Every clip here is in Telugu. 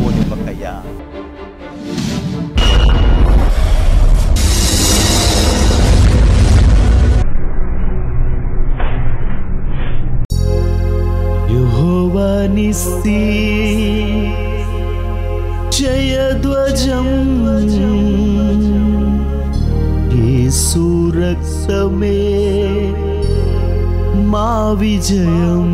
పోనివ్వకయ్యా యెహోవా నిస్సి జయధ్వజం యేసు రక్తమే మా విజయం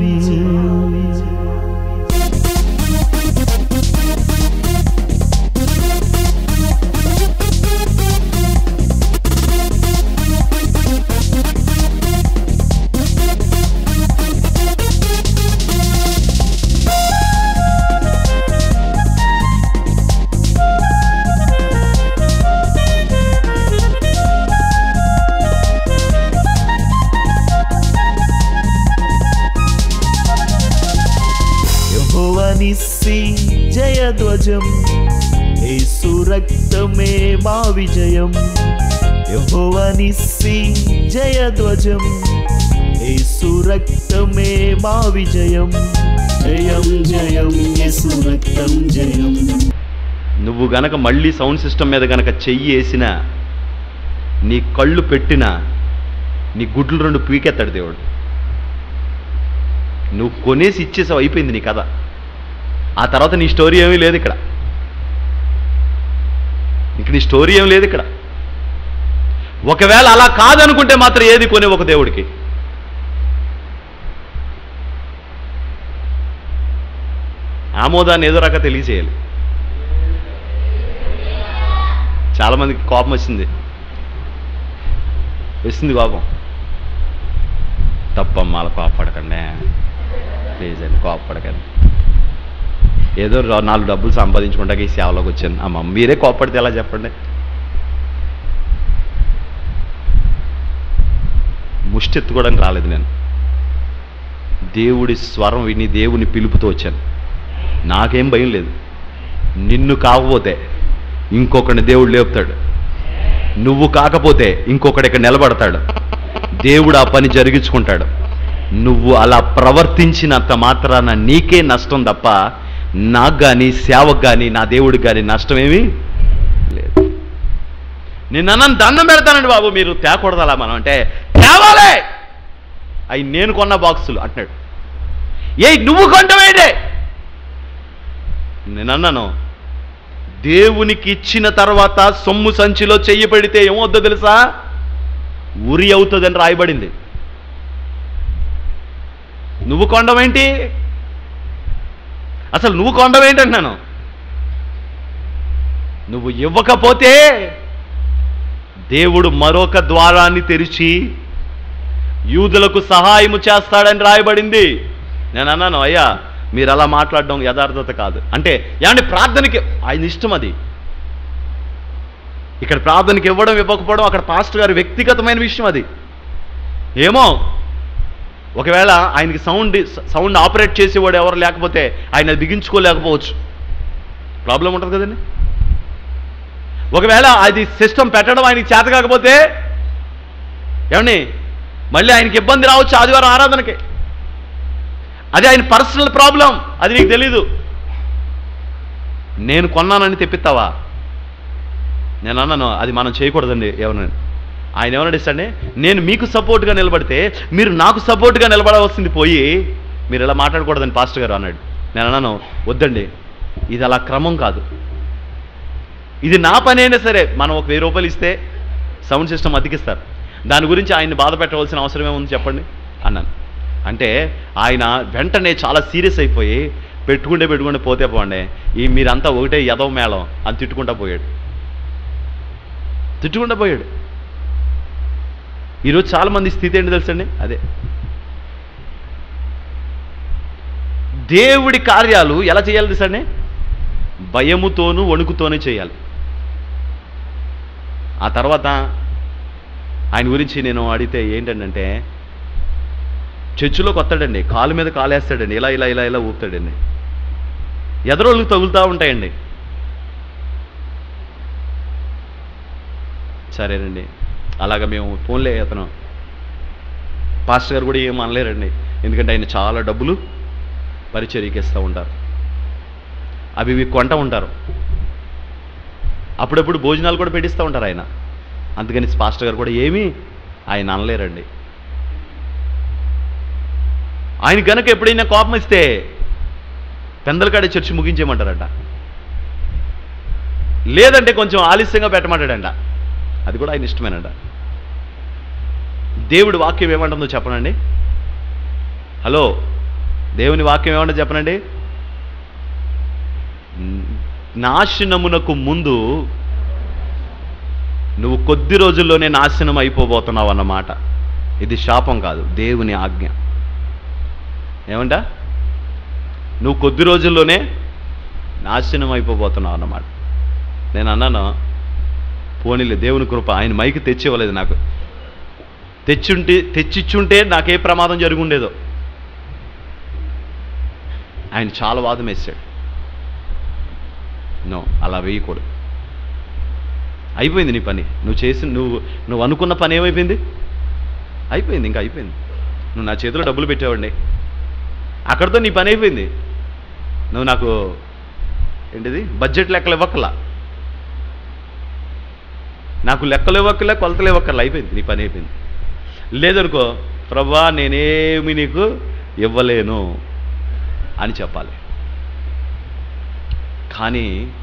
యెహోవా నిస్సి జయధ్వజం యేసు రక్తమే మా విజయం యెహోవా నిస్సి జయధ్వజం యేసు రక్తమే మా విజయం జయం జయం యేసు రక్తం జయం నువ్వు గనక మళ్ళీ సౌండ్ సిస్టమ్ మీద గనక చెయ్యి వేసిన నీ కళ్ళు పెట్టిన నీ గుడ్లు రెండు పీకెత్తాడు దేవుడు నువ్వు కొనేసి ఇచ్చేసావు అయిపోయింది నీ కథ ఆ తర్వాత నీ స్టోరీ ఏమీ లేదు ఇక్కడ ఇంక నీ స్టోరీ ఏం లేదు ఇక్కడ ఒకవేళ అలా కాదనుకుంటే మాత్రం ఏది కొనే ఒక దేవుడికి ఆమోదాన్ని ఏదో రకంగా తెలియచేయాలి చాలా మందికి కోపం వచ్చింది వచ్చింది కోపం తప్పమ్మ అలా కోపపడకండి ప్లీజ్ అండి కోపపడకండి ఏదో రా- నాలుగు డబ్బులు సంపాదించుకుంటాక ఈ సేవలోకి వచ్చాను అమ్మ మీరే కోపడితే ఎలా చెప్పండి ముష్టి ఎత్తుకోవడానికి రాలేదు నేను దేవుడి స్వరం విని దేవుని పిలుపుతో వచ్చాను నాకేం భయం లేదు నిన్ను కాకపోతే ఇంకొకరిని దేవుడు లేపుతాడు నువ్వు కాకపోతే ఇంకొకడు ఇక్కడ నిలబడతాడు దేవుడు ఆ పని జరిగించుకుంటాడు నువ్వు అలా ప్రవర్తించినంత మాత్రాన నీకే నష్టం తప్ప నాకు కానీ సేవకు కానీ నా దేవుడికి కానీ నష్టమేమీ లేదు నేను అన్నాను దండం పెడతానండి బాబు మీరు తేకూడదు అలా మనం అంటే తేవాలే అవి నేను కొన్న బాక్సులు అంటున్నాడు ఏ నువ్వు కొంటవేంటే నేను అన్నాను దేవునికి ఇచ్చిన తర్వాత సొమ్ము సంచిలో చెయ్యి పెడితే ఏమవుద్దో తెలుసా ఉరి అవుతుందని రాయబడింది నువ్వు కొండమేంటి అసలు నువ్వు కొండమేంటి అంటున్నాను నువ్వు ఇవ్వకపోతే దేవుడు మరొక ద్వారాన్ని తెరిచి యూదులకు సహాయము చేస్తాడని రాయబడింది నేను అన్నాను అయ్యా మీరు అలా మాట్లాడడం యథార్థత కాదు అంటే ఏమంటే ప్రార్థనకి ఆయన ఇష్టం అది ఇక్కడ ప్రార్థనకి ఇవ్వడం ఇవ్వకపోవడం అక్కడ పాస్టర్ గారి వ్యక్తిగతమైన విషయం అది ఏమో ఒకవేళ ఆయనకి సౌండ్ సౌండ్ ఆపరేట్ చేసేవాడు ఎవరు లేకపోతే ఆయన బిగించుకోలేకపోవచ్చు ప్రాబ్లం ఉంటుంది కదండి ఒకవేళ అది సిస్టమ్ పెట్టడం ఆయనకి చేత కాకపోతే ఏమండి మళ్ళీ ఆయనకి ఇబ్బంది రావచ్చు ఆదివారం ఆరాధనకి అది ఆయన పర్సనల్ ప్రాబ్లం అది నీకు తెలీదు నేను కొన్నానని తెప్పిస్తావా నేను అన్నాను అది మనం చేయకూడదండి ఎవరిని ఆయన ఏమన్నా ఇస్తాండి నేను మీకు సపోర్ట్గా నిలబడితే మీరు నాకు సపోర్ట్గా నిలబడవలసింది పోయి మీరు ఇలా మాట్లాడకూడదని పాస్టర్ గారు అన్నాడు నేను అన్నాను వద్దండి ఇది అలా క్రమం కాదు ఇది నా పని అయినా సరే మనం ఒక వెయ్యి రూపాయలు ఇస్తే సౌండ్ సిస్టమ్ అతికిస్తారు దాని గురించి ఆయన్ని బాధ పెట్టవలసిన అవసరం ఏముంది చెప్పండి అన్నాను అంటే ఆయన వెంటనే చాలా సీరియస్ అయిపోయి పెట్టుకుంటే పెట్టుకుంటే పోతే పోండి ఈ మీరంతా ఒకటే యదవ మేళం అని తిట్టుకుంటా పోయాడు తిట్టుకుంటా పోయాడు ఈరోజు చాలా మంది స్థితి ఏంటి తెలుసండి అదే దేవుడి కార్యాలు ఎలా చేయాలి తెలుసండి భయముతోనూ వణుకుతోనే చేయాలి ఆ తర్వాత ఆయన గురించి నేను అడిగితే ఏంటంటే చర్చిలోకి వస్తాడండి కాలు మీద కాలేస్తాడండి ఇలా ఇలా ఇలా ఇలా ఊపుతాడండి ఎదరోళ్ళకి తగులుతూ ఉంటాయండి సరేనండి అలాగ మేము ఫోన్లే అతను పాస్టర్ గారు కూడా ఏం అనలేరండి ఎందుకంటే ఆయన చాలా డబ్బులు పరిచర్యకి ఇస్తూ ఉంటారు అవి ఇవి కొంట ఉంటారు అప్పుడప్పుడు భోజనాలు కూడా పెట్టిస్తూ ఉంటారు ఆయన అందుకని పాస్టర్ గారు కూడా ఏమీ ఆయన అనలేరండి ఆయన కనుక ఎప్పుడైనా కోపం ఇస్తే పెందలకాడే చర్చి ముగించేయమంటారట లేదంటే కొంచెం ఆలస్యంగా పెట్టమంటాడంట అది కూడా ఆయన ఇష్టమేనంట దేవుడి వాక్యం ఏమంటుందో చెప్పనండి హలో దేవుని వాక్యం ఏమంటుందో చెప్పనండి నాశనమునకు ముందు నువ్వు కొద్ది రోజుల్లోనే నాశనం అయిపోబోతున్నావు అన్నమాట ఇది శాపం కాదు దేవుని ఆజ్ఞ ఏమంట నువ్వు కొద్ది రోజుల్లోనే నాశనం అయిపోబోతున్నావు అన్నమాట నేను అన్నాను పోనీలే దేవుని కృప ఆయన మైకి తెచ్చివ్వలేదు నాకు తెచ్చుంటే తెచ్చిచ్చుంటే నాకే ప్రమాదం జరుగుండేదో ఆయన చాలా వాదం వేసాడు నో అలా వేయకూడదు అయిపోయింది నీ పని నువ్వు చేసి నువ్వు నువ్వు అనుకున్న పని ఏమైపోయింది అయిపోయింది ఇంకా అయిపోయింది నువ్వు నా చేతిలో డబ్బులు పెట్టావండి అక్కడితో నీ పని అయిపోయింది నువ్వు నాకు ఏంటిది బడ్జెట్ లెక్కలు ఇవ్వక్కలా నాకు లెక్కలు ఇవ్వక్కలే కొలతలు ఇవ్వక్కర్లా అయిపోయింది నీ పని అయిపోయింది లేదనుకో ప్రభా నేనేమి నీకు ఇవ్వలేను అని చెప్పాలి కానీ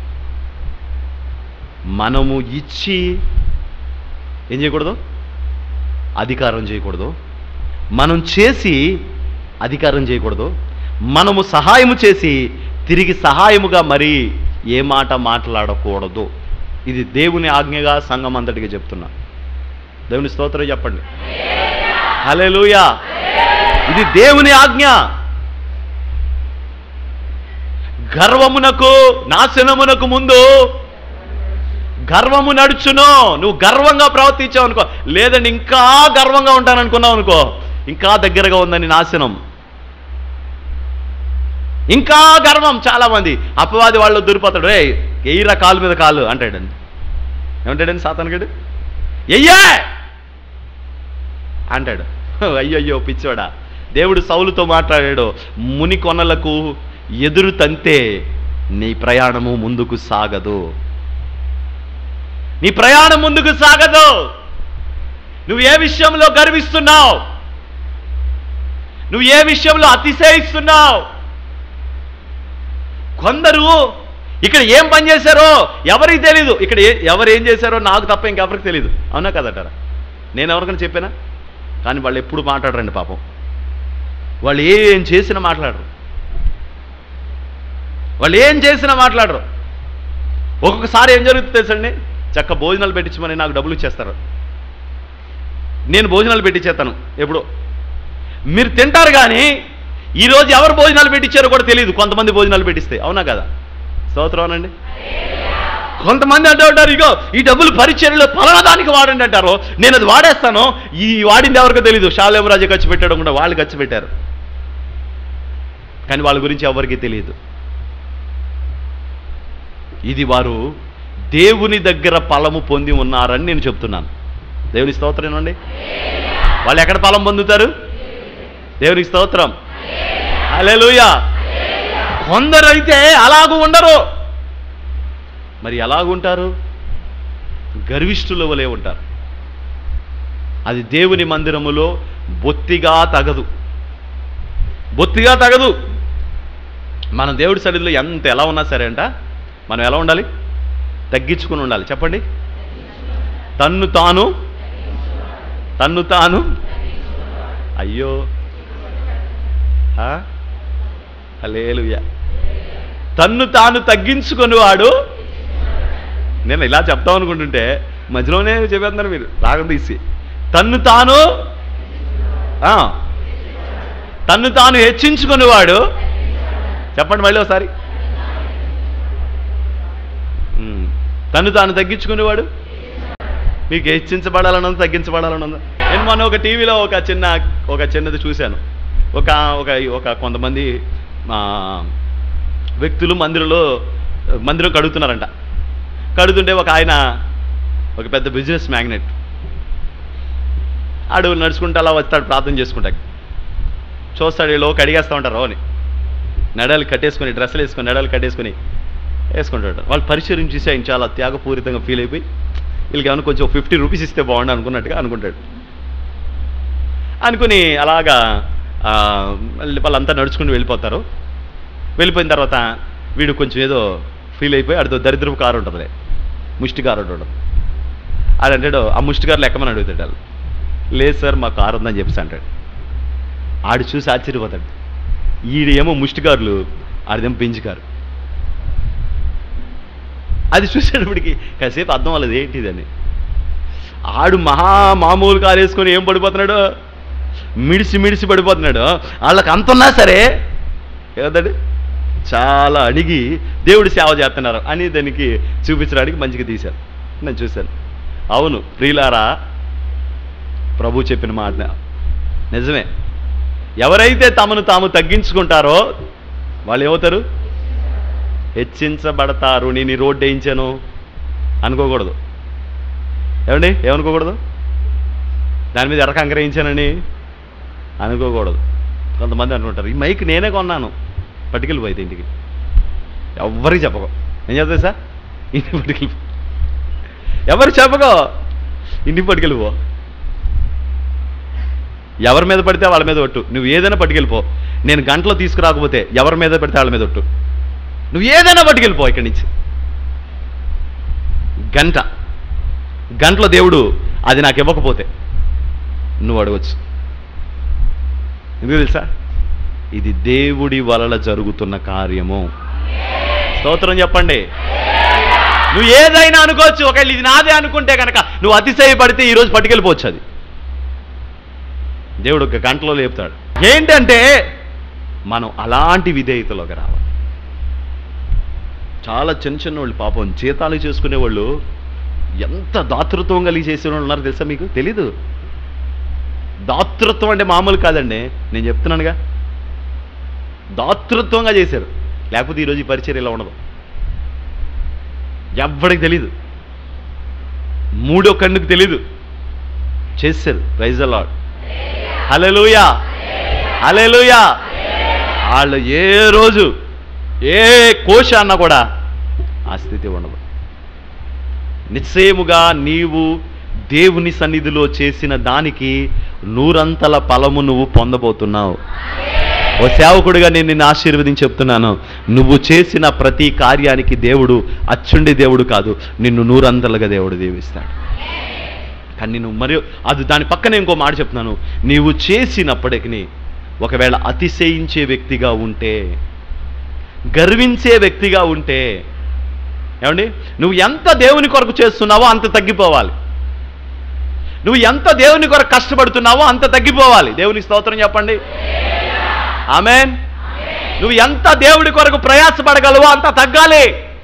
మనము ఇచ్చి ఏం చేయకూడదు అధికారం చేయకూడదు మనం చేసి అధికారం చేయకూడదు మనము సహాయము చేసి తిరిగి సహాయముగా మరి ఏ మాట మాట్లాడకూడదు ఇది దేవుని ఆజ్ఞగా సంఘం అంతటికి చెప్తున్నా దేవుని స్తోత్రం చెప్పండి హల్లెలూయా ఇది దేవుని ఆజ్ఞ గర్వమునకు నాశనమునకు ముందు గర్వము నడుచును నువ్వు గర్వంగా ప్రవర్తించావు అనుకో లేదండి ఇంకా గర్వంగా ఉంటాను అనుకున్నావు అనుకో ఇంకా దగ్గరగా ఉందని నాశనం ఇంకా గర్వం చాలా మంది అపవాది వాళ్ళు దూరిపోతాడు రే ఎయ్యరా కాలు మీద కాలు అంటాడండి ఏమంటాడండి సాతానుగడు ఎయ్యే అంటాడు అయ్యయ్యో పిచ్చోడా దేవుడు సౌలుతో మాట్లాడాడు ముని కొనలకు ఎదురు తంతే నీ ప్రయాణము ముందుకు సాగదు నీ ప్రయాణం ముందుకు సాగదు నువ్వు ఏ విషయంలో గర్విస్తున్నావు నువ్వు ఏ విషయంలో అతిశయిస్తున్నావు కొందరు ఇక్కడ ఏం పని చేశారో ఎవరికి తెలీదు ఇక్కడ ఏ- ఎవరు ఏం చేశారో నాకు తప్ప ఇంకెవరికి తెలియదు అవునా కదటారా నేను ఎవరికైనా చెప్పానా కానీ వాళ్ళు ఎప్పుడు మాట్లాడరండి పాపం వాళ్ళు ఏం చేసినా మాట్లాడరు వాళ్ళు ఏం చేసినా మాట్లాడరు ఒక్కొక్కసారి ఏం జరుగుతుంది తెలుసండి చక్క భోజనాలు పెట్టించమని నాకు డబ్బులు ఇచ్చేస్తారు నేను భోజనాలు పెట్టించేస్తాను ఎప్పుడు మీరు తింటారు కానీ ఈరోజు ఎవరు భోజనాలు పెట్టించారో కూడా తెలియదు కొంతమంది భోజనాలు పెట్టిస్తే అవునా కదా స్తోత్రం అండి కొంతమంది అంటూ ఉంటారు ఇగో ఈ డబ్బులు పరిచర్యలో ఫలానా దానికి వాడండి అంటారు నేను అది వాడేస్తాను ఈ వాడింది ఎవరికో తెలియదు శాలేమరాజు ఖర్చు పెట్టడం కూడా వాళ్ళు ఖర్చు పెట్టారు కానీ వాళ్ళ గురించి ఎవరికి తెలియదు ఇది వారు దేవుని దగ్గర ఫలము పొంది ఉన్నారని నేను చెప్తున్నాను దేవుని స్తోత్రం ఏనండి వాళ్ళు ఎక్కడ ఫలం పొందుతారు దేవునికి స్తోత్రం హల్లెలూయా కొందరైతే అలాగూ ఉండరు మరి ఎలాగుంటారు గర్విష్ఠుల వలె ఉంటారు అది దేవుని మందిరములో బొత్తిగా తగదు బొత్తిగా తగదు మన దేవుడి సన్నిధిలో ఎంత ఎలా ఉన్నా సరే అంట మనం ఎలా ఉండాలి తగ్గించుకుని ఉండాలి చెప్పండి తన్ను తాను తన్ను తాను అయ్యో హలేలుయ తన్ను తాను తగ్గించుకొని వాడు నేను ఇలా చెప్తాం అనుకుంటుంటే మధ్యలోనే చెప్పేస్తున్నారు మీరు రాగం తీసి తన్ను తాను ఆ, తన్ను తాను హెచ్చించుకునేవాడు చెప్పండి మళ్ళీ ఒకసారి ఉమ్. తను తాను తగ్గించుకునేవాడు మీకు హెచ్చించబడాలని ఉందా తగ్గించబడాలని ఉందా నేను మొన్న ఒక టీవీలో ఒక చిన్న ఒక చిన్నది చూశాను ఒక ఒక ఒక కొంతమంది ఆ, వ్యక్తులు మందిరంలో మందిరం కడుగుతున్నారంట కడుగుతుంటే ఒక ఆయన ఒక పెద్ద బిజినెస్ మ్యాగ్నెట్ ఆడు నడుచుకుంటూ అలా వస్తాడు ప్రార్థన చేసుకుంటాకి చూస్తాడు వీళ్ళు కడిగేస్తూ ఉంటారు అని నడలు కట్టేసుకొని డ్రెస్సులు వేసుకొని నడలు కట్టేసుకొని వేసుకుంటాడు వాళ్ళు పరిచయం చూసి ఆయన చాలా త్యాగపూరితంగా ఫీల్ అయిపోయి వీళ్ళకి ఏమైనా కొంచెం ఫిఫ్టీ రూపీస్ ఇస్తే బాగుండు అనుకున్నట్టుగా అనుకుంటాడు అనుకుని అలాగా ఆ, మళ్ళీ వాళ్ళంతా నడుచుకుని వెళ్ళిపోతారు వెళ్ళిపోయిన తర్వాత వీడు కొంచెం ఏదో ఫీల్ అయిపోయి ఆడితో దరిద్రపు కారు ఉంటుందిలే ముష్టి కారు ఉంటుంది ఆడు అంటాడు ఆ ముష్టి కారులు ఎక్కమని అడుగుతాడు వాళ్ళు లేదు సార్ మా కారు ఉందని చెప్పేసి అంటాడు ఆడు చూసి ఆశ్చర్యపోతాడు ఈడేమో ముష్టి కార్లు ఆడిదేమో బెంచ్ కారు అది చూసేటప్పటికి కాసేపు అర్థం అవ్వలేదు ఏంటిదని ఆడు మహా మామూలు కారు వేసుకొని ఏం పడిపోతున్నాడు మిడిసి మిడిసి పడిపోతున్నాడు వాళ్ళకి అంత ఉన్నా సరే ఏదండి చాలా అడిగి దేవుడి సేవ చేస్తున్నారు అని దానికి చూపించడానికి మంచిగా తీశారు నేను చూశాను అవును ప్రియులారా ప్రభు చెప్పిన మాట నిజమే ఎవరైతే తమను తాము తగ్గించుకుంటారో వాళ్ళు ఏమవుతారు హెచ్చించబడతారు నేను ఈ రోడ్డు వేయించాను అనుకోకూడదు ఏమండి ఏమనుకోకూడదు దాని మీద ఎర్ర వేయించానని అనుకోకూడదు కొంతమంది అనుకుంటారు ఈ మైక్ నేనే కొన్నాను పట్టుకెళ్ళిపోయింది ఇంటికి ఎవ్వరికి చెప్పకో ఏం చెప్తా సార్ ఇంటికి పట్టుకెళ్ళిపో ఎవరు చెప్పకో ఇంటికి పట్టుకెళ్ళిపో ఎవరి మీద పడితే వాళ్ళ మీద ఒట్టు నువ్వు ఏదైనా పట్టుకెళ్ళిపో నేను గంటలో తీసుకురాకపోతే ఎవరి మీద పడితే వాళ్ళ మీద ఒట్టు నువ్వు ఏదైనా పట్టుకెళ్ళిపో ఇక్కడి నుంచి గంట గంటలో దేవుడు అది నాకు ఇవ్వకపోతే నువ్వు అడగచ్చు ఎందుకు తెలుసా ఇది దేవుడి వలన జరుగుతున్న కార్యము స్తోత్రం చెప్పండి నువ్వు ఏదైనా అనుకోవచ్చు ఒకవేళ ఇది నాదే అనుకుంటే కనుక నువ్వు అతిశయపడితే ఈరోజు పట్టుకెళ్ళిపోవచ్చు అది దేవుడు ఒక గంటలో లేపుతాడు ఏంటంటే మనం అలాంటి విధేయతలోకి రావాలి చాలా చిన్న చిన్న వాళ్ళు పాపం జీతాలు చేసుకునే వాళ్ళు ఎంత దాతృత్వం కలిగి చేసిన వాళ్ళు ఉన్నారు తెలుసా మీకు తెలీదు దాతృత్వం అంటే మామూలు కాదండి నేను చెప్తున్నానుగా దాతృత్వంగా చేశారు లేకపోతే ఈరోజు ఈ పరిచయం ఇలా ఉండదు ఎవ్వడికి తెలీదు మూడో కన్నుకు తెలీదు చేశారు ప్రైజ్ అలాడ్ హలెలుయా హలెలుయా వాళ్ళు ఏ రోజు ఏ కోశ అన్నా కూడా ఆ స్థితి ఉండదు నిశ్చయముగా నీవు దేవుని సన్నిధిలో చేసిన దానికి నూరంతల ఫలము నువ్వు పొందబోతున్నావు ఓ సేవకుడిగా నేను నిన్ను ఆశీర్వదించి చెప్తున్నాను నువ్వు చేసిన ప్రతి కార్యానికి దేవుడు అచ్చుండి దేవుడు కాదు నిన్ను నూరంతలుగా దేవుడు దీవిస్తాడు కానీ నువ్వు మరియు అది దాని పక్కనే ఇంకో మాట చెప్తున్నాను నీవు చేసినప్పటికీ ఒకవేళ అతిశయించే వ్యక్తిగా ఉంటే గర్వించే వ్యక్తిగా ఉంటే ఏమండి నువ్వు ఎంత దేవుని కొరకు చేస్తున్నావో అంత తగ్గిపోవాలి నువ్వు ఎంత దేవుని కొరకు కష్టపడుతున్నావో అంత తగ్గిపోవాలి దేవుని స్తోత్రం చెప్పండి ఆమెన్ నువ్వు ఎంత దేవుడి కొరకు ప్రయాసపడగలవో అంత తగ్గాలి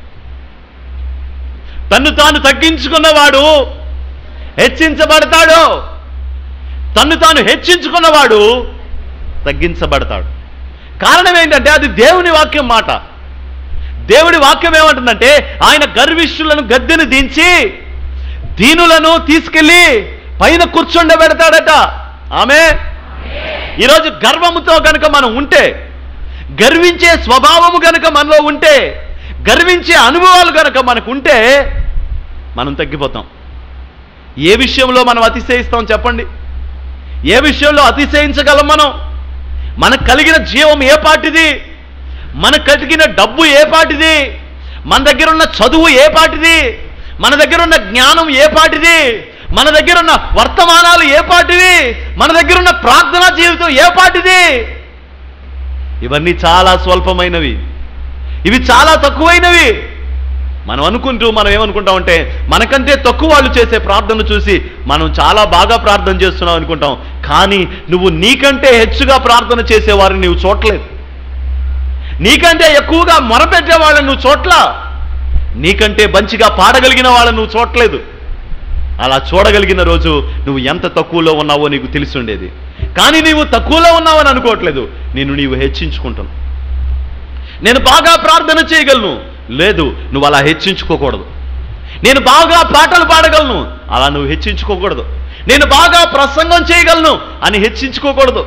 తన్ను తాను తగ్గించుకున్నవాడు హెచ్చించబడతాడు తన్ను తాను హెచ్చించుకున్నవాడు తగ్గించబడతాడు కారణం ఏంటంటే అది దేవుని వాక్యం మాట దేవుడి వాక్యం ఏమంటుందంటే ఆయన గర్విష్ఠులను గద్దెను దించి దీనులను తీసుకెళ్ళి పైన కూర్చుండబెడతాడట ఆమె ఈరోజు గర్వముతో గనుక మనం ఉంటే గర్వించే స్వభావము గనుక మనలో ఉంటే గర్వించే అనుభవాలు గనుక మనకు ఉంటే మనం తగ్గిపోతాం ఏ విషయంలో మనం అతిశయిస్తాం చెప్పండి ఏ విషయంలో అతిశయించగలం మనం మనకు కలిగిన జీవం ఏ పాటిది మనకు కలిగిన డబ్బు ఏ పాటిది మన దగ్గర ఉన్న చదువు ఏ పాటిది మన దగ్గర ఉన్న జ్ఞానం ఏ పాటిది మన దగ్గర ఉన్న వర్తమానాలు ఏ పాటివి మన దగ్గర ఉన్న ప్రార్థనా జీవితం ఏ పాటిది ఇవన్నీ చాలా స్వల్పమైనవి ఇవి చాలా తక్కువైనవి మనం అనుకుంటూ మనం ఏమనుకుంటామంటే మనకంటే తక్కువ వాళ్ళు చేసే ప్రార్థన చూసి మనం చాలా బాగా ప్రార్థన చేస్తున్నాం అనుకుంటాం కానీ నువ్వు నీకంటే హెచ్చుగా ప్రార్థన చేసేవారిని నువ్వు చూడలేదు నీకంటే ఎక్కువగా మొరపెట్టే వాళ్ళని నువ్వు చోట్ల నీకంటే మంచిగా పాడగలిగిన వాళ్ళని నువ్వు చూడలేదు అలా చూడగలిగిన రోజు నువ్వు ఎంత తక్కువలో ఉన్నావో నీకు తెలిసి ఉండేది కానీ నీవు తక్కువలో ఉన్నావని అనుకోవట్లేదు నేను నీవు హెచ్చించుకుంటాను నేను బాగా ప్రార్థన చేయగలను లేదు నువ్వు అలా హెచ్చించుకోకూడదు నేను బాగా పాటలు పాడగలను అలా నువ్వు హెచ్చించుకోకూడదు నేను బాగా ప్రసంగం చేయగలను అని హెచ్చించుకోకూడదు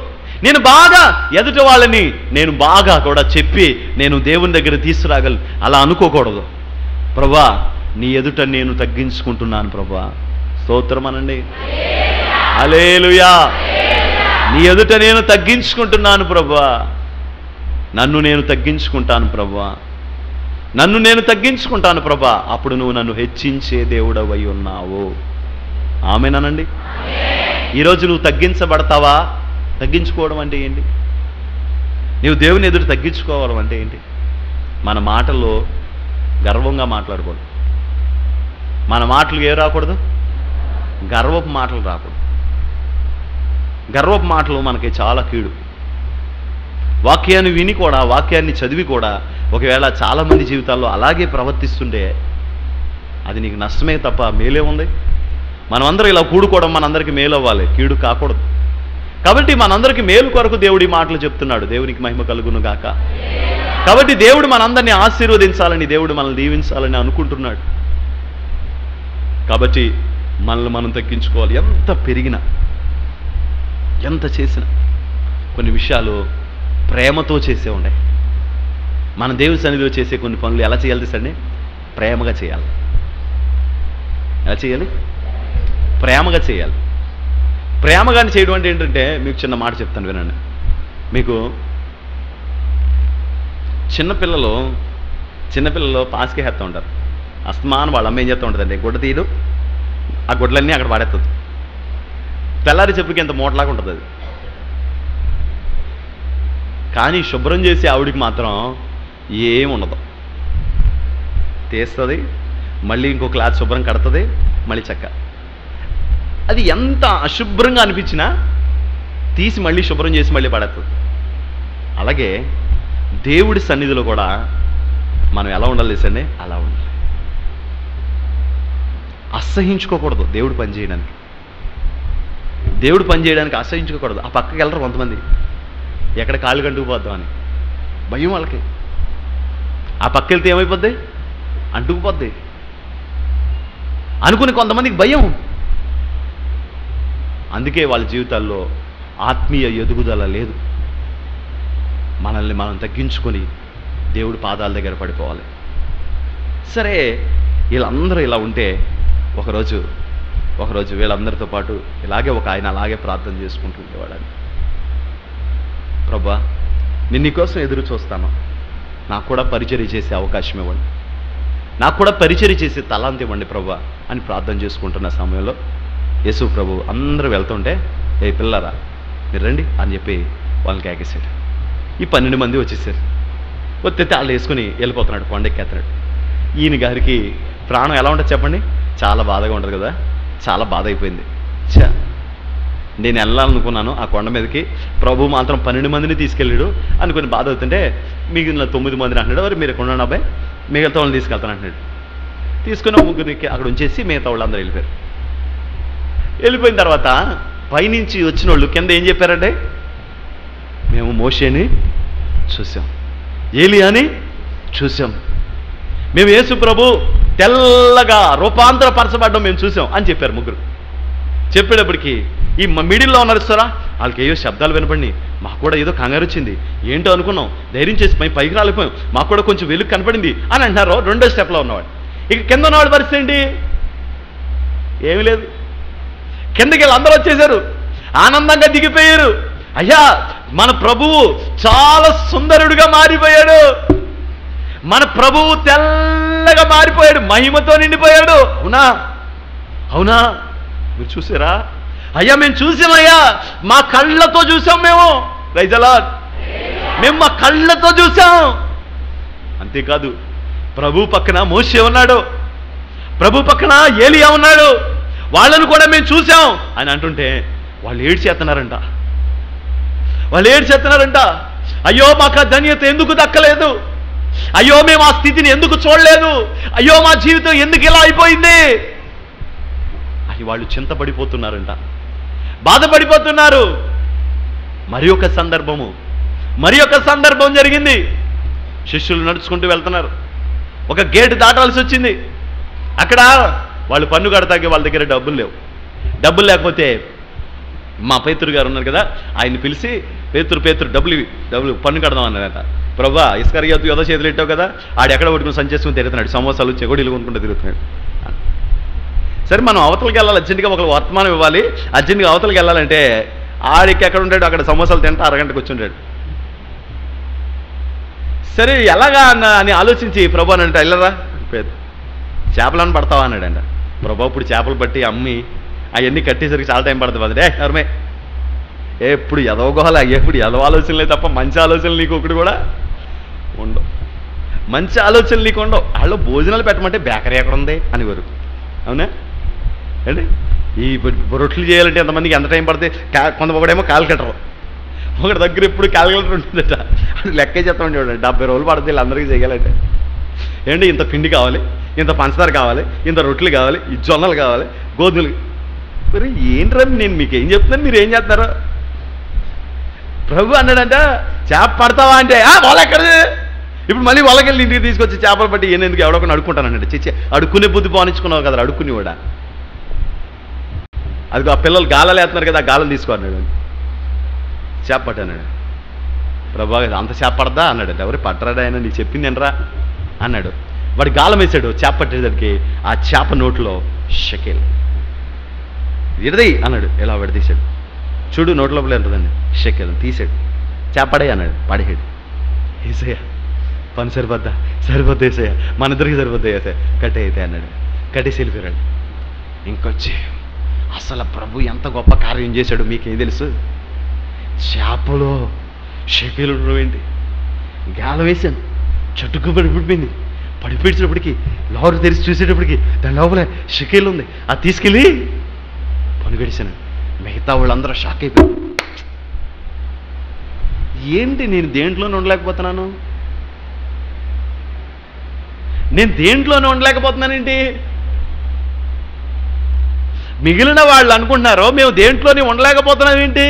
నేను బాగా ఎదుటి వాళ్ళని నేను బాగా కూడా చెప్పి నేను దేవుని దగ్గర తీసుకురాగలను అలా అనుకోకూడదు ప్రభా నీ ఎదుట నేను తగ్గించుకుంటున్నాను ప్రభా స్తోత్రం అనండి అలేలుయా నీ ఎదుట నేను తగ్గించుకుంటున్నాను ప్రభా నన్ను నేను తగ్గించుకుంటాను ప్రభా నన్ను నేను తగ్గించుకుంటాను ప్రభా అప్పుడు నువ్వు నన్ను హెచ్చించే దేవుడవై ఉన్నావు ఆమెనండి ఈరోజు నువ్వు తగ్గించబడతావా తగ్గించుకోవడం అంటే ఏంటి నీవు దేవుని ఎదురు తగ్గించుకోవడం అంటే ఏంటి మన మాటల్లో గర్వంగా మాట్లాడకూడదు మన మాటలు ఏ రాకూడదు గర్వపు మాటలు రాకూడదు గర్వపు మాటలు మనకి చాలా కీడు వాక్యాన్ని విని కూడా వాక్యాన్ని చదివి కూడా ఒకవేళ చాలామంది జీవితాల్లో అలాగే ప్రవర్తిస్తుంటే అది నీకు నష్టమే తప్ప మేలే ఉంది మనమందరం ఇలా కూడుకోవడం మనందరికీ మేలు అవ్వాలి కీడు కాకూడదు కాబట్టి మనందరికీ మేలు కొరకు దేవుడి మాటలు చెప్తున్నాడు దేవునికి మహిమ కలుగును గాక కాబట్టి దేవుడు మనందరినీ ఆశీర్వదించాలని దేవుడు మనల్ని దీవించాలని అనుకుంటున్నాడు కాబట్టి మనల్ని మనం తగ్గించుకోవాలి ఎంత పెరిగినా ఎంత చేసినా కొన్ని విషయాలు ప్రేమతో చేసే ఉన్నాయి మన దేవుని సన్నిధిలో చేసే కొన్ని పనులు ఎలా చేయాలి తెలుసండి ప్రేమగా చేయాలి ఎలా చేయాలి ప్రేమగా చేయాలి ప్రేమగాని చేయడం అంటే ఏంటంటే మీకు చిన్న మాట చెప్తాను వినండి మీకు చిన్నపిల్లలు చిన్నపిల్లలు పాస్కి హెత్తా ఉంటారు అస్తమానం వాళ్ళ అమ్మ ఏం చేస్తూ ఉంటుందండి గుడ్డ తీయదు ఆ గుడ్లన్నీ అక్కడ పడేస్తుంది తెల్లారి చెప్పుకి ఎంత మూటలాగా ఉంటుంది అది కానీ శుభ్రం చేసే ఆవిడికి మాత్రం ఏం ఉండదు తీస్తుంది మళ్ళీ ఇంకో క్లాత్ శుభ్రం కడుతుంది మళ్ళీ చక్క అది ఎంత అశుభ్రంగా అనిపించినా తీసి మళ్ళీ శుభ్రం చేసి మళ్ళీ పడేస్తుంది అలాగే దేవుడి సన్నిధిలో కూడా మనం ఎలా ఉండాలి తెలుసండి అలా ఉండాలి అసహించుకోకూడదు దేవుడు పని చేయడానికి దేవుడు పని చేయడానికి అసహించుకోకూడదు ఆ పక్కకి వెళ్ళరు కొంతమంది ఎక్కడ కాళ్ళు కంటుకుపోద్దాం అని భయం వాళ్ళకి ఆ పక్క వెళ్తే ఏమైపోద్ది అంటుకుపోద్ది అనుకుని కొంతమందికి భయం అందుకే వాళ్ళ జీవితాల్లో ఆత్మీయ ఎదుగుదల లేదు మనల్ని మనం తగ్గించుకొని దేవుడి పాదాల దగ్గర పడిపోవాలి సరే వీళ్ళందరూ ఇలా ఉంటే ఒకరోజు ఒకరోజు వీళ్ళందరితో పాటు ఇలాగే ఒక ఆయన అలాగే ప్రార్థన చేసుకుంటూ ఉండేవాడని ప్రభా నేను నీకోసం ఎదురు చూస్తాను నాకు కూడా పరిచర్య చేసే అవకాశం ఇవ్వండి నాకు కూడా పరిచర్య చేసే తలాంతి ఇవ్వండి ప్రభా అని ప్రార్థన చేసుకుంటున్న సమయంలో యేసు ప్రభు అందరూ వెళ్తుంటే ఏ పిల్లరా మీరు రండి అని చెప్పి వాళ్ళని కేకేశాడు ఈ పన్నెండు మంది వచ్చేసారు వచ్చేస్తే వాళ్ళు వేసుకుని వెళ్ళిపోతున్నాడు కొండెక్కేస్తున్నాడు ఈయన గారికి ప్రాణం ఎలా ఉంటుంది చెప్పండి చాలా బాధగా ఉంటుంది కదా చాలా బాధ అయిపోయింది ఛా నేను వెళ్ళాలనుకున్నాను ఆ కొండ మీదకి ప్రభు మాత్రం పన్నెండు మందిని తీసుకెళ్ళాడు అనుకుని బాధ అవుతుంటే మిగిలిన తొమ్మిది మందిని అంటున్నాడు మరి మీరు ఇక్కడ ఉండండి అబ్బాయి మిగతా వాళ్ళని తీసుకెళ్తాను అంటున్నాడు తీసుకుని ముగ్గురికి అక్కడ ఉంచేసి మిగతా వాళ్ళందరూ వెళ్ళిపోయారు వెళ్ళిపోయిన తర్వాత పైనుంచి వచ్చిన వాళ్ళు కింద ఏం చెప్పారంటే మేము మోషేని చూసాం ఏలియాని చూసాం మేము యేసు ప్రభు తెల్లగా రూపాంతరపరచబడ్డం మేము చూసాం అని చెప్పారు ముగ్గురు చెప్పేటప్పటికి ఈ మ- మిడిల్లో ఉన్నారు చూసారా వాళ్ళకి ఏయో శబ్దాలు వినపడి మాకు కూడా ఏదో కంగారు వచ్చింది ఏంటో అనుకున్నాం ధైర్యం చేసి పై పైకి రాలిపోయాం మాకు కూడా కొంచెం వెలుగు కనపడింది అని అంటున్నారు రెండో స్టెప్లో ఉన్నవాడు ఇక కింద ఉన్నవాడి పరిస్థితి ఏంటి ఏమీ లేదు కిందకి వెళ్ళి అందరూ వచ్చేసారు ఆనందంగా దిగిపోయారు అయ్యా మన ప్రభువు చాలా సుందరుడిగా మారిపోయాడు మన ప్రభువు తెల్లగా మారిపోయాడు మహిమతో నిండిపోయాడు అవునా అవునా మీరు చూసారా అయ్యా మేము చూసామయ్యా మా కళ్ళతో చూసాం మేము రైజలా మేము మా కళ్ళతో చూసాం అంతేకాదు ప్రభు పక్కన మోసే ఉన్నాడు ప్రభు పక్కన ఏలియా ఉన్నాడు వాళ్ళను కూడా మేము చూసాం అని అంటుంటే వాళ్ళు ఏడ్చేస్తున్నారంట వాళ్ళు ఏడ్చేస్తున్నారంట అయ్యో మాకు ఆ ధన్యత ఎందుకు దక్కలేదు అయ్యో మేము ఆ స్థితిని ఎందుకు చూడలేదు అయ్యో మా జీవితం ఎందుకు ఇలా అయిపోయింది అని వాళ్ళు చింతపడిపోతున్నారంట బాధపడిపోతున్నారు మరి ఒక సందర్భము మరి ఒక సందర్భం జరిగింది శిష్యులు నడుచుకుంటూ వెళ్తున్నారు ఒక గేటు దాటాల్సి వచ్చింది అక్కడ వాళ్ళు పన్ను కడతాకి వాళ్ళ దగ్గర డబ్బులు లేవు డబ్బులు లేకపోతే మా పేతురు గారు ఉన్నారు కదా ఆయన్ని పిలిచి పేతురు పేతురు డబ్బులు ఇవి, డబ్బులు పన్ను కడదాం అన్నారట ప్రభా ఇస్కరియాతు ఏదో చేతులు పెట్టావు కదా ఆడు ఎక్కడ పట్టుకుని సంచేసుకుని తిరుగుతున్నాడు సమోసాలు చెగొడీలు కొనుక్కుంటూ తిరుగుతున్నాడు సరే మనం అవతలకి వెళ్ళాలి అర్జెంట్గా ఒక వర్తమానం ఇవ్వాలి అర్జెంట్గా అవతలకి వెళ్ళాలంటే ఆడికి ఎక్కడ ఉంటాడు అక్కడ సమోసాలు తింటా అరగంటకు వచ్చి ఉంటాడు సరే ఎలాగా అన్న అని ఆలోచించి ప్రభు అని అంటే వెళ్ళరా పేద చేపలను పడతావా అన్నాడంట ప్రభు ఇప్పుడు చేపలు పట్టి అమ్మి అవన్నీ కట్టేసరికి చాలా టైం పడుతుంది అదే ఎవరమే ఎప్పుడు ఎదవగోహాల ఎప్పుడు ఎదవ ఆలోచనలే తప్ప మంచి ఆలోచనలు నీకు ఒకటి కూడా ఉండవు మంచి ఆలోచనలు నీకు ఉండవు వాళ్ళు భోజనాలు పెట్టమంటే బేకరీ ఎక్కడ ఉంది అని వారు అవునా ఏంటి ఈ బ- రొట్టెలు చేయాలంటే ఎంతమందికి ఎంత టైం పడితే కా కొంత ఒకడేమో కాలికటరు ఒకటి దగ్గర ఎప్పుడు క్యాలిక్యులేటర్ ఉంటుందట అది లెక్కే చెప్తాం చూడండి డెబ్బై రోజులు పడుతుంది వీళ్ళందరికీ చేయాలంటే ఏంటి ఇంత పిండి కావాలి ఇంత పంచదార కావాలి ఇంత రొట్టెలు కావాలి ఈ జొన్నలు కావాలి గోధుమలు మరి ఏంట్రా నేను మీకు ఏం చెప్తున్నాను మీరు ఏం చేస్తున్నారు ప్రభు అన్నాడంట చేప పడతావా అంటే ఆ వాళ్ళ ఎక్కడది ఇప్పుడు మళ్ళీ వాళ్ళకెళ్ళి ఇంటికి తీసుకొచ్చి చేపలు పట్టి ఈయన ఎందుకు ఎవడొకని అడుక్కుంటానంటే చిచ్చి అడుక్కునే బుద్ధి పోనించుకున్నావు కదా అడుక్కుని కూడా అది ఆ పిల్లలు గాలాలు వేస్తున్నారు కదా ఆ గాలం తీసుకో అన్నాడు చేప పట్టాడు ప్రభా అంత చేప పడదా అన్నాడు ఎవరు పట్టరాడా ఆయన నీకు చెప్పింది ఏంట్రా అన్నాడు వాడు గాలం వేసాడు చేప పట్టేసరికి ఆ చేప నోట్లో షకేల్ విడదీ అన్నాడు ఇలా విడదీశాడు చూడు నోట్ లోపల ఎంతదండి షకేల్ తీసాడు చేప పడే అన్నాడు పడేసాడు ఏసయ్య పని సరిపోద్దా సరిపోద్దా ఏసయ్య మన ఇద్దరికి సరిపోద్దా ఏసయ్య కట్టే అయితే అన్నాడు కట్టేసి వెళ్ళిపోయాడు ఇంకొచ్చి అసలు ప్రభు ఎంత గొప్ప కార్యం చేశాడు మీకేం తెలుసు చేపలో షకీలు ఉండడం ఏంటి గాలం వేసాను చటుకు పడిపోయింది పడిపోయేటప్పటికి లోరు తెరిచి చూసేటప్పటికి దాని లోపల షకీలు ఉంది అది తీసుకెళ్ళి పనుగడిచాను మిగతా వాళ్ళందరూ షాక్ అయిపోయారు ఏంటి నేను దేంట్లోనే ఉండలేకపోతున్నాను నేను దేంట్లోనే ఉండలేకపోతున్నానేంటి మిగిలిన వాళ్ళు అనుకుంటున్నారో మేము దేంట్లోనే ఉండలేకపోతున్నాం ఏంటి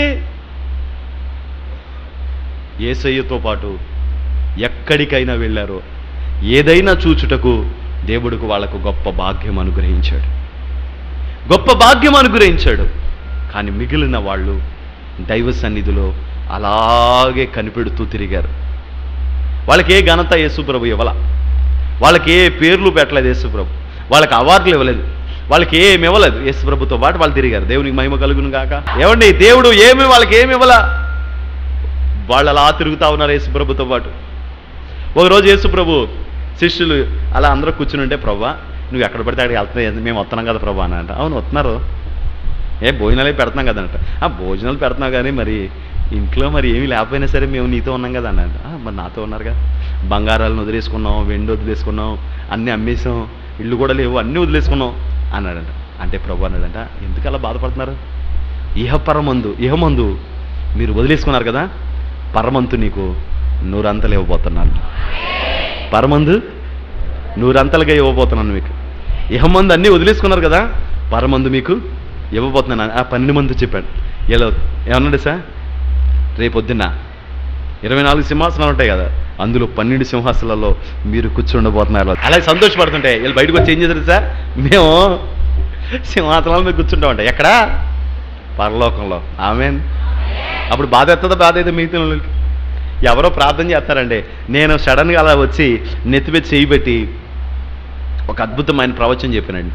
ఏసయ్యతో పాటు ఎక్కడికైనా వెళ్ళారో ఏదైనా చూచుటకు దేవుడికి వాళ్ళకు గొప్ప భాగ్యం అనుగ్రహించాడు గొప్ప భాగ్యం అనుగ్రహించాడు కానీ మిగిలిన వాళ్ళు దైవ సన్నిధిలో అలాగే కనిపెడుతూ తిరిగారు వాళ్ళకి ఏ ఘనత యేసుప్రభు ఇవ్వాల వాళ్ళకి ఏ పేర్లు పెట్టలేదు యేసుప్రభు వాళ్ళకి అవార్డులు ఇవ్వలేదు వాళ్ళకి ఏమి ఇవ్వలేదు యేసుప్రభుతో పాటు వాళ్ళు తిరిగారు దేవునికి మహిమ కలుగును కాక ఏమండి దేవుడు ఏమి వాళ్ళకి ఏమి ఇవ్వాల వాళ్ళు అలా తిరుగుతా ఉన్నారు యేసుప్రభుతో పాటు ఒకరోజు యేసుప్రభు శిష్యులు అలా అందరూ కూర్చుని ఉంటే ప్రభా నువ్వు ఎక్కడ పడితే అక్కడికి వెళ్తున్నాయి మేము వస్తున్నాం కదా ప్రభా అని అంట అవును వస్తున్నారు ఏ భోజనాలే పెడుతున్నాం కదంట ఆ భోజనాలు పెడుతున్నావు కానీ మరి ఇంట్లో మరి ఏమీ లేకపోయినా సరే మేము నీతో ఉన్నాం కదా అన్నట్టు "ఆ, మరి నాతో ఉన్నారుగా బంగారాలను వదిలేసుకున్నాం వెండి వదిలేసుకున్నాం అన్నీ అమ్మేసాం ఇల్లు కూడా లేవు అన్నీ వదిలేసుకున్నాం అన్నాడంట అంటే ప్రభు అన్నాడంట ఎందుకు అలా బాధపడుతున్నారు ఇహ పరమందు ఇహమందు మీరు వదిలేసుకున్నారు కదా పరమంతు నీకు నూరంతలు ఇవ్వబోతున్నాను పరమందు నూరంతలుగా ఇవ్వబోతున్నాను మీకు ఇహమందు అన్నీ వదిలేసుకున్నారు కదా పరమందు మీకు ఇవ్వబోతున్నాను ఆ పన్నెండు మంది చెప్పాడు ఇలా ఏమన్నాడు సార్ రేపొద్దున్న ఇరవై నాలుగు సింహాసనాలు ఉంటాయి కదా అందులో పన్నెండు సింహాసనాలలో మీరు కూర్చుండబోతున్నారు అలాగే సంతోషపడుతుంటే వీళ్ళు బయటకు వచ్చి ఏం చేశారు సార్ మేము సింహాసనాల మీద కూర్చుంటామంట ఎక్కడా పరలోకంలో ఆమెన్ అప్పుడు బాధ ఎత్తదా బాధ అయితే మిగతా వాళ్ళకి ఎవరో ప్రార్థన చేస్తారండి నేను సడన్గా అలా వచ్చి నెత్తిపై చేయి పెట్టి ఒక అద్భుతమైన ప్రవచనం చెప్పానండి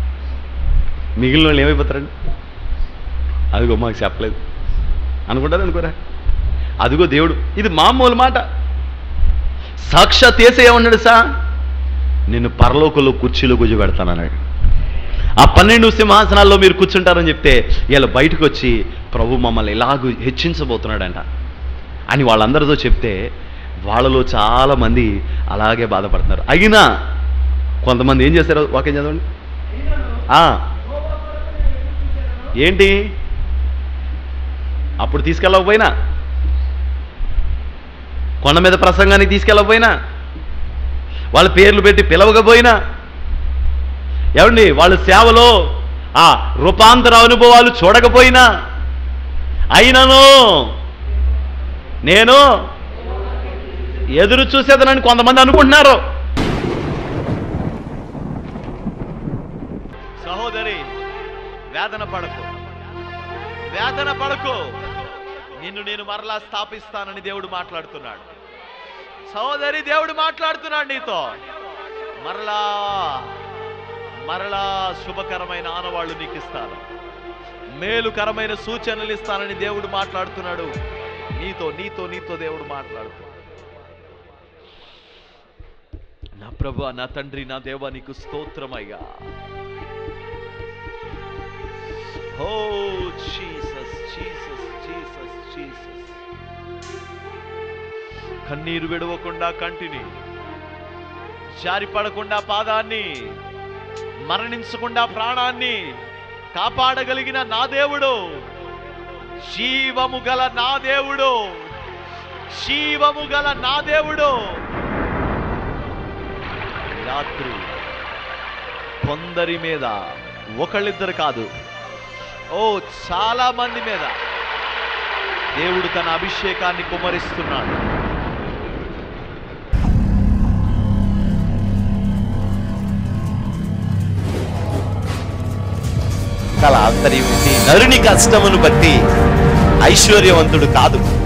మిగిలిన వాళ్ళు ఏమైపోతారండి అదిగో మాకు చెప్పలేదు అనుకుంటారు అనుకోరా అదిగో దేవుడు ఇది మామూలు మాట సాక్షాత్ ఏసే ఏమన్నాడు సా నిన్ను పరలోకంలో కుర్చీలో కూర్చోబెడతానన్నాడు ఆ పన్నెండు సింహాసనాల్లో మీరు కూర్చుంటారని చెప్తే వీళ్ళు బయటకు వచ్చి ప్రభు మమ్మల్ని ఇలాగూ హెచ్చించబోతున్నాడంట అని వాళ్ళందరితో చెప్తే వాళ్ళలో చాలా మంది అలాగే బాధపడుతున్నారు అయినా కొంతమంది ఏం చేస్తారు వాక్యం చదవండి ఆ. ఏంటి అప్పుడు తీసుకెళ్ళకపోయినా కొండ మీద ప్రసంగానికి తీసుకెళ్ళకపోయినా వాళ్ళ పేర్లు పెట్టి పిలవకపోయినా ఏమండి వాళ్ళ సేవలో ఆ రూపాంతర అనుభవాలు చూడకపోయినా అయినను నేను ఎదురు చూసేదనని కొంతమంది అనుకుంటున్నారు సహోదరి వేదన పడకు వేదన పడకు నిన్ను నేను మరలా స్థాపిస్తానని దేవుడు మాట్లాడుతున్నాడు సహోదరి దేవుడు మాట్లాడుతున్నాడు నీతో మరలా మరలా శుభకరమైన ఆనవాళ్ళు నీకు ఇస్తాను మేలుకరమైన సూచనలు ఇస్తానని దేవుడు మాట్లాడుతున్నాడు నీతో నీతో నీతో దేవుడు మాట్లాడుతున్నాడు నా ప్రభు నా తండ్రి నా దేవ నీకు స్తోత్రమయ్యా ఓ జీసస్ జీసస్ జీసస్ జీసస్ కన్నీరు విడవకుండా కంటిని జారి పడకుండా పాదాన్ని మరణించకుండా ప్రాణాన్ని కాపాడగలిగిన నా దేవుడు జీవము గల నా దేవుడు జీవము గల నా దేవుడు ఈ రాత్రి కొందరి మీద ఒకళ్ళిద్దరు కాదు ఓ చాలా మంది మీద దేవుడు తన అభిషేకాన్ని కుమరిస్తున్నాడు కళ అంతర్యం నరుని కష్టమును బట్టి ఐశ్వర్యవంతుడు కాదు